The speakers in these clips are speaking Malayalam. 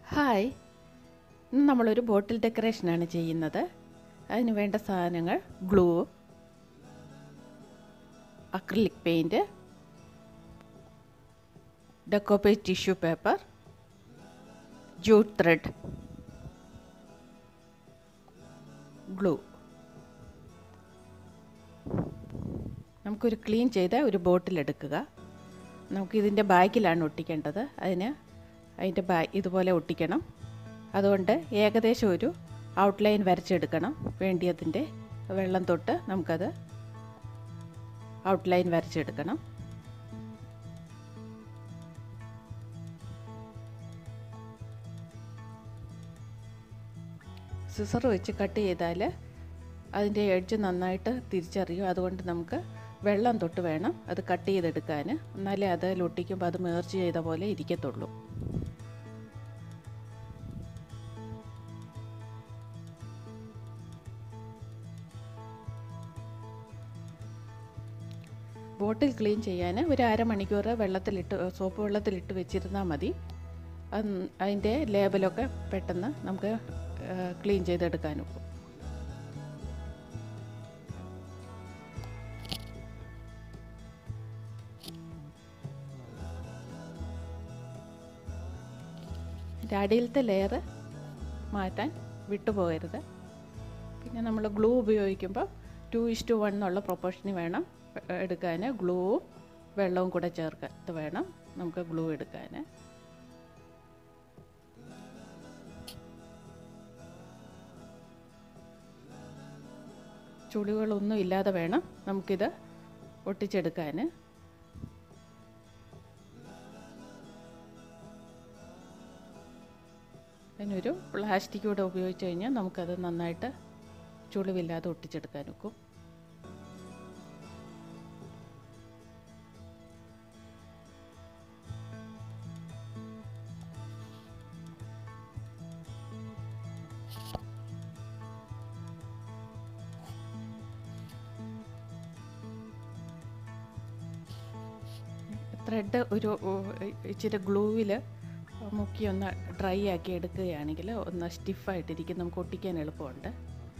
ഹായ് ഇന്ന് നമ്മളൊരു ബോട്ടിൽ ഡെക്കറേഷനാണ് ചെയ്യുന്നത് അതിന് വേണ്ട സാധനങ്ങൾ glue acrylic paint decoupage tissue paper jute thread glue നമുക്കൊരു ക്ലീൻ ചെയ്ത ഒരു ബോട്ടിൽ എടുക്കുക നമുക്കിതിൻ്റെ ബാക്കിലാണ് ഒട്ടിക്കേണ്ടത് അതിന് അതിൻ്റെ ബാ ഇതുപോലെ ഒട്ടിക്കണം അതുകൊണ്ട് ഏകദേശം ഒരു ഔട്ട്ലൈൻ വരച്ചെടുക്കണം വേണ്ടിയതിൻ്റെ വെള്ളം തൊട്ട് നമുക്കത് ഔട്ട്ലൈൻ വരച്ചെടുക്കണം സിസർ വെച്ച് കട്ട് ചെയ്താൽ അതിൻ്റെ എഡ്ജ് നന്നായിട്ട് തിരിച്ചറിയും അതുകൊണ്ട് നമുക്ക് വെള്ളം തൊട്ട് വേണം അത് കട്ട് ചെയ്തെടുക്കാൻ എന്നാലേ അത് ഒട്ടിക്കുമ്പോൾ അത് മേർച്ച് ചെയ്ത പോലെ ഇരിക്കത്തുള്ളൂ ബോട്ടിൽ ക്ലീൻ ചെയ്യാൻ ഒരു അരമണിക്കൂർ വെള്ളത്തിലിട്ട് സോപ്പ് വെള്ളത്തിലിട്ട് വെച്ചിരുന്നാൽ മതി അതിൻ്റെ ലേബലൊക്കെ പെട്ടെന്ന് നമുക്ക് ക്ലീൻ ചെയ്തെടുക്കാനും അടിയിലത്തെ ലെയർ മാറ്റാൻ വിട്ടുപോകരുത് പിന്നെ നമ്മൾ ഗ്ലൂ ഉപയോഗിക്കുമ്പോൾ ടു ഇഷ്ടു വൺ എന്നുള്ള പ്രൊപ്പോർഷന് വേണം എടുക്കാൻ ഗ്ലൂവും വെള്ളവും കൂടെ ചേർക്കത്ത് വേണം നമുക്ക് ഗ്ലൂ എടുക്കാൻ ചുളികളൊന്നും ഇല്ലാതെ വേണം നമുക്കിത് ഒട്ടിച്ചെടുക്കാൻ അതിനൊരു പ്ലാസ്റ്റിക് കൂടെ ഉപയോഗിച്ച് കഴിഞ്ഞാൽ നമുക്കത് നന്നായിട്ട് ചുളിവില്ലാതെ ഒട്ടിച്ചെടുക്കാൻ ഒക്കും ത്രെഡ് ഒരു ഇച്ചിരി ഗ്ലൂവിൽ മുക്കി ഒന്ന് ഡ്രൈ ആക്കി എടുക്കുകയാണെങ്കിൽ ഒന്ന് സ്റ്റിഫായിട്ടിരിക്കും നമുക്ക് ഒട്ടിക്കാൻ എളുപ്പമുണ്ട്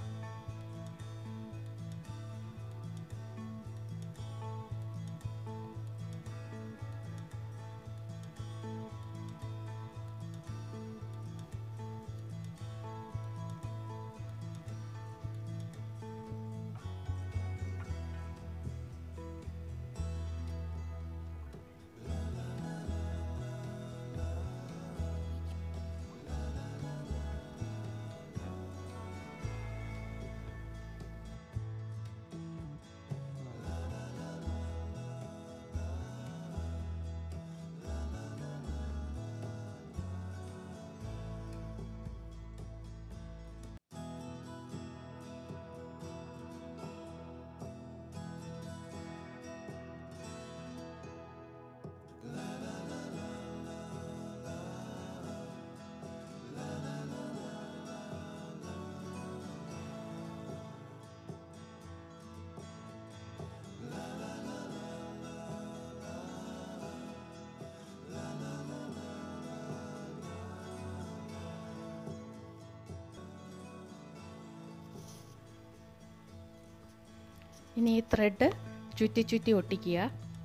ഇനി ഈ ത്രെഡ് ചുറ്റി ചുറ്റി ഒട്ടിക്കുക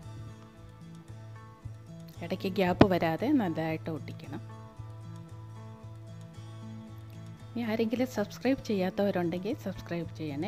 ഇടയ്ക്ക് ഗ്യാപ്പ് വരാതെ നല്ലതായിട്ട് ഒട്ടിക്കണം ഇനി ആരെങ്കിലും സബ്സ്ക്രൈബ് ചെയ്യാത്തവരുണ്ടെങ്കിൽ സബ്സ്ക്രൈബ് ചെയ്യണേ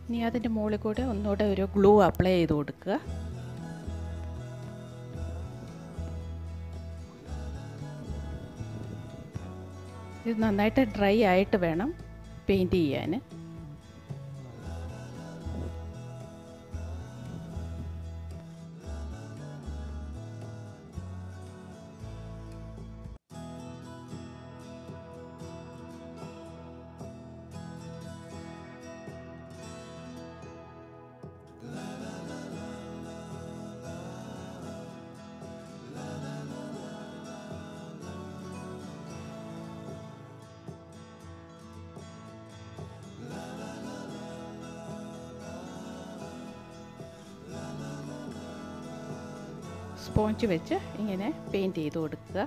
ഇനി അതിൻ്റെ മുകളിൽ കൂടെ ഒന്നുകൂടെ ഒരു ഗ്ലൂ അപ്ലൈ ചെയ്ത് കൊടുക്കുക ഇത് നന്നായിട്ട് ഡ്രൈ ആയിട്ട് വേണം പെയിൻറ്റ് ചെയ്യാൻ സ്പോഞ്ച് വെച്ച് ഇങ്ങനെ പെയിൻറ്റ് ചെയ്ത് കൊടുക്കുക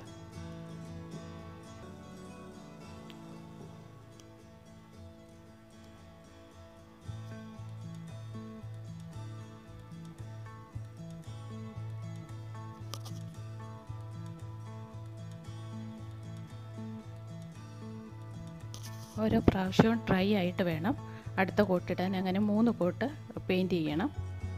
ഓരോ പ്രാവശ്യവും ഡ്രൈ ആയിട്ട് വേണം അടുത്ത കോട്ടിടാൻ അങ്ങനെ മൂന്ന് കോട്ട് പെയിൻറ്റ് ചെയ്യണം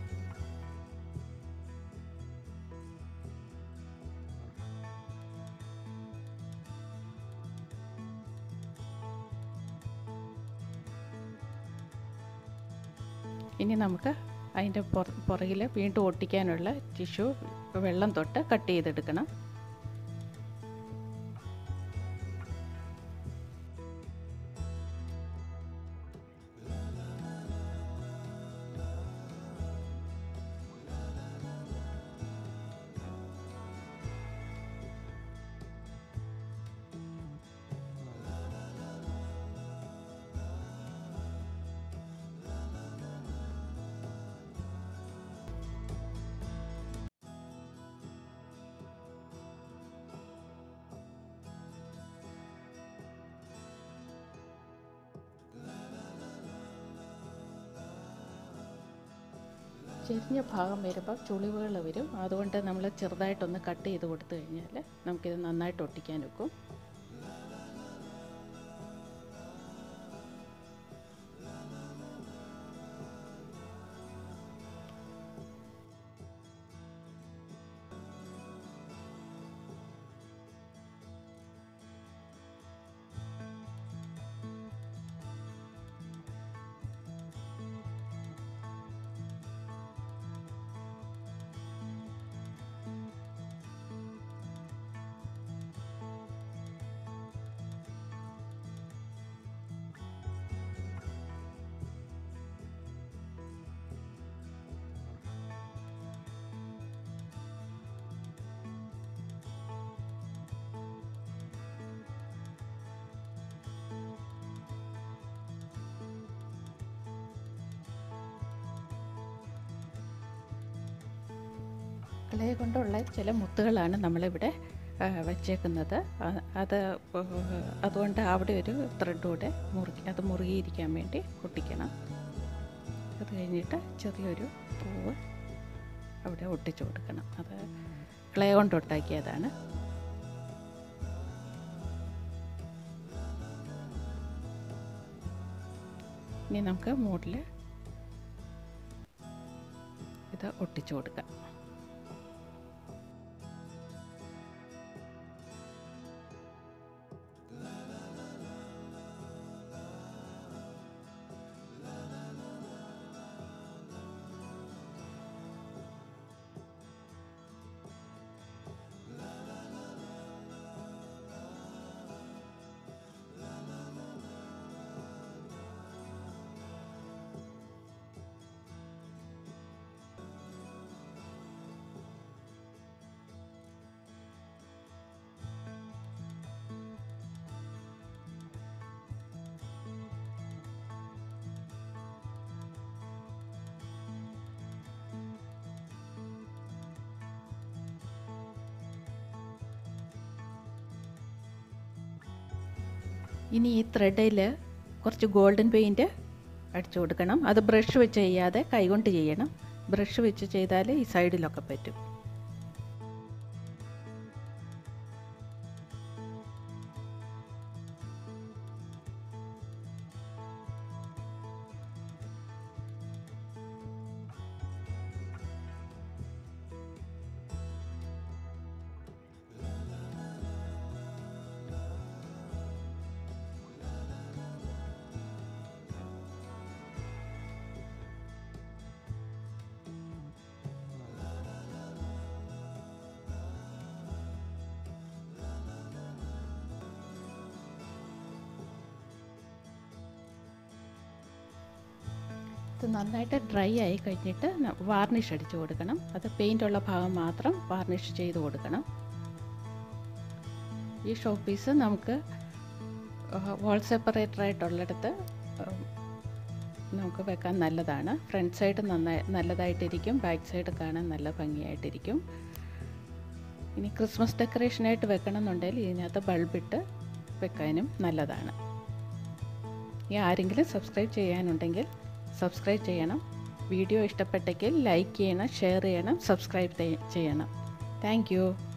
ഇനി നമുക്ക് അതിൻ്റെ പുറകിൽ വീണ്ടും ഒട്ടിക്കാനുള്ള ടിഷ്യൂ വെള്ളം തൊട്ട് കട്ട് ചെയ്തെടുക്കണം ചെരിഞ്ഞ ഭാഗം വരുമ്പോൾ ചുളിവുകൾ വരും അതുകൊണ്ട് നമ്മൾ ചെറുതായിട്ടൊന്ന് കട്ട് ചെയ്ത് കൊടുത്തു കഴിഞ്ഞാൽ നമുക്കിത് നന്നായിട്ട് ഒട്ടിക്കാൻ വെക്കും ക്ലേ കൊണ്ടുള്ള ചില മുത്തുകളാണ് നമ്മളിവിടെ ആ, വച്ചേക്കുന്നത് ആ, അത് അതുകൊണ്ട് അവിടെ ഒരു ത്രെഡ് കൂടെ മുറുക്കി അത് മുറുകിയിരിക്കാൻ വേണ്ടി ഒട്ടിക്കണം അത് കഴിഞ്ഞിട്ട് ചെറിയൊരു പൂവ് അവിടെ ഒട്ടിച്ചു കൊടുക്കണം അത് ക്ലേ കൊണ്ട് ഒട്ടാക്കിയതാണ് ഇനി നമുക്ക് മൂട്ടിൽ ഇത് ഒട്ടിച്ചു കൊടുക്കാം ഇനി ഈ ത്രെഡിൽ കുറച്ച് ഗോൾഡൻ പെയിൻറ്റ് അടിച്ചു കൊടുക്കണം അത് ബ്രഷ് വെച്ച് ചെയ്യാതെ കൈകൊണ്ട് ചെയ്യണം ബ്രഷ് വെച്ച് ചെയ്താൽ ഈ സൈഡിലൊക്കെ പറ്റും ഇത് നന്നായിട്ട് ഡ്രൈ ആയി കഴിഞ്ഞിട്ട് വാർണിഷ് അടിച്ചു കൊടുക്കണം അത് പെയിൻ്റ് ഉള്ള ഭാഗം മാത്രം വാർണിഷ് ചെയ്ത് കൊടുക്കണം ഈ ഷോ പീസ് നമുക്ക് വാൾ സെപ്പറേറ്റർ ആയിട്ടുള്ളിടത്ത് നമുക്ക് വെക്കാൻ നല്ലതാണ് ഫ്രണ്ട് സൈഡ് നന്നായി നല്ലതായിട്ടിരിക്കും ബാക്ക് സൈഡ് കാണാൻ നല്ല ഭംഗിയായിട്ടിരിക്കും ഇനി ക്രിസ്മസ് ഡെക്കറേഷനായിട്ട് വെക്കണം എന്നുണ്ടെങ്കിൽ ഇതിനകത്ത് ബൾബിട്ട് വെക്കാനും നല്ലതാണ് ഈ ആരെങ്കിലും സബ്സ്ക്രൈബ് ചെയ്യാനുണ്ടെങ്കിൽ സബ്സ്ക്രൈബ് ചെയ്യണം വീഡിയോ ഇഷ്ടപ്പെട്ടെങ്കിൽ ലൈക്ക് ചെയ്യണം ഷെയർ ചെയ്യണം സബ്സ്ക്രൈബ് ചെയ്യണം താങ്ക്